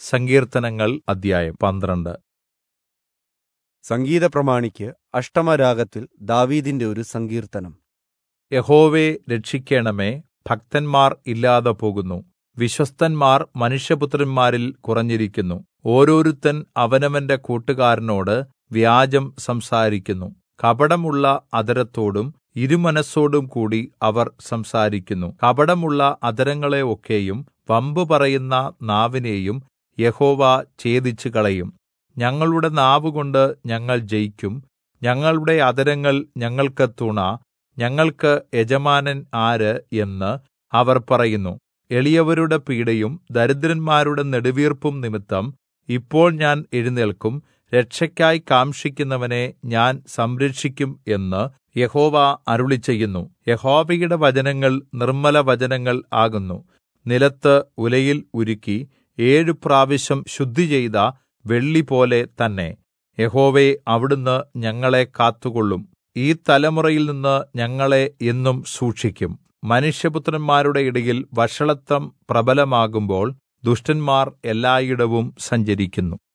സങ്കീർത്തനങ്ങൾ അധ്യായം പന്ത്രണ്ട് സംഗീതപ്രമാണിക്ക് അഷ്ടമരാഗത്തിൽ ദാവീദിന്റെ ഒരു സങ്കീർത്തനം യഹോവേ രക്ഷിക്കണമേ ഭക്തന്മാർ ഇല്ലാതെ പോകുന്നു വിശ്വസ്തന്മാർ മനുഷ്യപുത്രന്മാരിൽ കുറഞ്ഞിരിക്കുന്നു ഓരോരുത്തൻ അവനവന്റെ കൂട്ടുകാരനോട് വ്യാജം സംസാരിക്കുന്നു കപടമുള്ള അധരത്തോടും ഇരുമനസ്സോടും കൂടി അവർ സംസാരിക്കുന്നു കപടമുള്ള അധരങ്ങളെ ഒക്കെയും വമ്പു പറയുന്ന നാവിനെയും യഹോവ ഛേദിച്ചുകളയും ഞങ്ങളുടെ നാവുകൊണ്ട് ഞങ്ങൾ ജയിക്കും ഞങ്ങളുടെ അധരങ്ങൾ ഞങ്ങൾക്ക് തുണ ഞങ്ങൾക്ക് യജമാനൻ ആര് എന്ന് അവർ പറയുന്നു എളിയവരുടെ പീഡയും ദരിദ്രന്മാരുടെ നെടുവീർപ്പും നിമിത്തം ഇപ്പോൾ ഞാൻ എഴുന്നേൽക്കും രക്ഷയ്ക്കായി കാംക്ഷിക്കുന്നവനെ ഞാൻ സംരക്ഷിക്കും എന്ന് യഹോവ അരുളിച്ചെയ്യുന്നു യഹോവയുടെ വചനങ്ങൾ നിർമ്മല വചനങ്ങൾ ആകുന്നു നിലത്ത് ഉലയിൽ ഉരുക്കി ഏഴു പ്രാവശ്യം ശുദ്ധി ചെയ്ത വെള്ളിപോലെ തന്നെ യഹോവേ അവിടുന്ന് ഞങ്ങളെ കാത്തുകൊള്ളും ഈ തലമുറയിൽ നിന്ന് ഞങ്ങളെ എന്നും സൂക്ഷിക്കും മനുഷ്യപുത്രന്മാരുടെ ഇടയിൽ വഷളത്വം പ്രബലമാകുമ്പോൾ ദുഷ്ടന്മാർ എല്ലായിടവും സഞ്ചരിക്കുന്നു